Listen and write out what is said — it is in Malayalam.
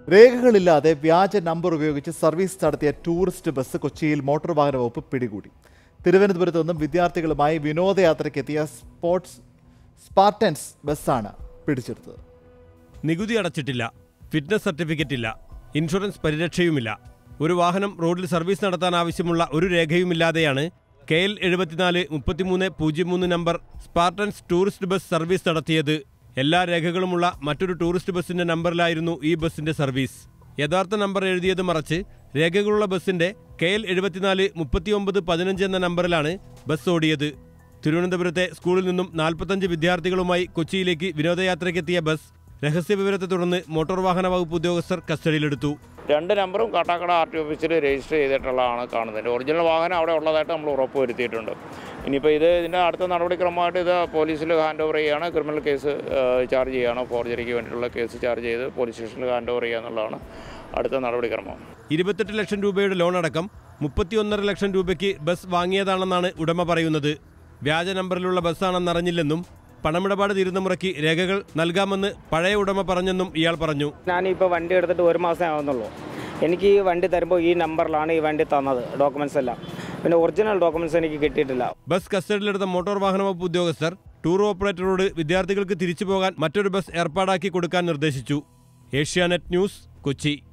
രേഖകളില്ലാതെ വ്യാജ നമ്പർ ഉപയോഗിച്ച് സർവീസ് നടത്തിയ ടൂറിസ്റ്റ് ബസ് കൊച്ചിയിൽ മോട്ടോർ വാഹന വകുപ്പ് പിടികൂടി തിരുവനന്തപുരത്ത് നിന്നും വിദ്യാർത്ഥികളുമായി വിനോദയാത്രയ്ക്ക് എത്തിയ സ്പോർട്സ് സ്പാർട്ടൻസ് ബസ്സാണ് പിടിച്ചെടുത്തത് നികുതി അടച്ചിട്ടില്ല ഫിറ്റ്നസ് സർട്ടിഫിക്കറ്റ് ഇല്ല ഇൻഷുറൻസ് പരിരക്ഷയുമില്ല ഒരു വാഹനം റോഡിൽ സർവീസ് നടത്താൻ ആവശ്യമുള്ള ഒരു രേഖയുമില്ലാതെയാണ് കെ എൽ എഴുപത്തിനാല് മുപ്പത്തിമൂന്ന് പൂജ്യം മൂന്ന് നമ്പർ സ്പാർട്ടൻസ് ടൂറിസ്റ്റ് ബസ് സർവീസ് നടത്തിയത് എല്ലാ രേഖകളുമുള്ള മറ്റൊരു ടൂറിസ്റ്റ് ബസിന്റെ നമ്പറിലായിരുന്നു ഈ ബസിന്റെ സർവീസ് യഥാർത്ഥ നമ്പർ എഴുതിയത് മറച്ച് രേഖകളുള്ള ബസിന്റെ കെ എൽ എഴുപത്തിനാല് മുപ്പത്തിയൊമ്പത് പതിനഞ്ച് എന്ന നമ്പറിലാണ് ബസ് ഓടിയത് തിരുവനന്തപുരത്തെ സ്കൂളിൽ നിന്നും നാൽപ്പത്തഞ്ച് വിദ്യാർത്ഥികളുമായി കൊച്ചിയിലേക്ക് വിനോദയാത്രയ്ക്കെത്തിയ ബസ് രഹസ്യവിവരത്തെ തുടർന്ന് മോട്ടോർ വാഹന വകുപ്പ് ഉദ്യോഗസ്ഥർ കസ്റ്റഡിയിലെടുത്തു രണ്ട് നമ്പറും കാട്ടാക്കട ആർ ടി ഓഫീസിൽ രജിസ്റ്റർ ചെയ്തിട്ടുള്ളതാണ് കാണുന്നത് ഒറിജിനൽ വാഹനം അവിടെ ഉള്ളതായിട്ട് നമ്മൾ ഉറപ്പ് വരുത്തിയിട്ടുണ്ട് ഇനിയിപ്പോൾ ഇത് ഇതിൻ്റെ അടുത്ത നടപടിക്രമമായിട്ട് ഇത് പോലീസിൽ ഹാൻഡ് ഓവർ ചെയ്യുകയാണ് ക്രിമിനൽ കേസ് ചാർജ് ചെയ്യുകയാണ് ഫോർജറിക്ക് വേണ്ടിയിട്ടുള്ള കേസ് ചാർജ് ചെയ്ത് പോലീസ് സ്റ്റേഷനിൽ ഹാൻഡ് ഓവർ ചെയ്യുക എന്നുള്ളതാണ് അടുത്ത നടപടിക്രമം ഇരുപത്തെട്ട് ലക്ഷം രൂപയുടെ ലോൺ അടക്കം മുപ്പത്തിയൊന്നര ലക്ഷം രൂപയ്ക്ക് ബസ് വാങ്ങിയതാണെന്നാണ് ഉടമ പറയുന്നത് വ്യാജ നമ്പറിലുള്ള ബസ്സാണെന്നറിഞ്ഞില്ലെന്നും പണമിടപാട് തീരുന്ന മുറയ്ക്ക് രേഖകൾ നൽകാമെന്ന് പഴയ ഉടമ പറഞ്ഞെന്നും ഇയാൾ പറഞ്ഞു ഞാനിപ്പോൾ വണ്ടി എടുത്തിട്ട് ഒരു മാസമേ ആവുന്നുള്ളൂ എനിക്ക് ഈ വണ്ടി തരുമ്പോൾ ഈ നമ്പറിലാണ് ഈ വണ്ടി തന്നത് ഡോക്യുമെൻസ് എല്ലാം പിന്നെ ഒറിജിനൽ ഡോക്യുമെൻസ് എനിക്ക് കിട്ടിയിട്ടില്ല ബസ് കസ്റ്റഡിയിലെടുത്ത മോട്ടോർ വാഹന വകുപ്പ് ഉദ്യോഗസ്ഥർ ടൂർ ഓപ്പറേറ്ററോട് വിദ്യാർത്ഥികൾക്ക് തിരിച്ചു പോകാൻ മറ്റൊരു ബസ് ഏർപ്പാടാക്കി കൊടുക്കാൻ നിർദ്ദേശിച്ചു ഏഷ്യാനെറ്റ് ന്യൂസ് കൊച്ചി